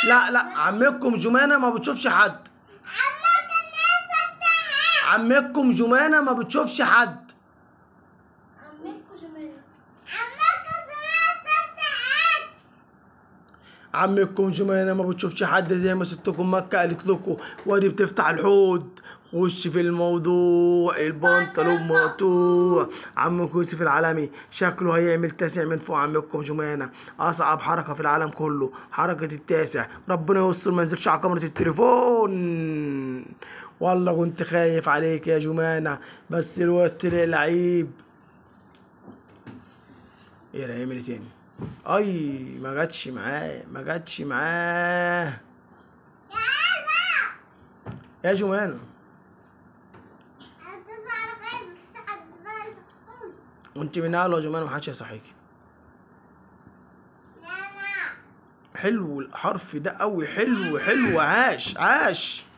لا لا عمكم جمانة ما بتشوفش حد عمك الناس تفتحها عمكم جمانة ما بتشوفش حد عمكم جميلة عمك الناس تفتحها عمكم جمانة ما بتشوفش حد زي ما ستكم مكة قالت لكم وادي بتفتح الحوض خش في الموضوع البنطلون مقطوع عمكم يوسف العالمي شكله هيعمل تاسع من فوق عمكم جمانة أصعب حركة في العالم كله حركة التاسع ربنا يستر ما ينزلش على كاميرا التليفون والله كنت خايف عليك يا جمانة بس الواد طلع لعيب ايه ده يعمل إيه تاني اي ما جاتش معاه ما جاتش معاه يا عارفة يا جمانة هتظهر غير في حد بقى يصحوني وانت من اهله يا جمانة محدش هيصحيكي لا لا حلو الحرف ده قوي حلو حلو عاش عاش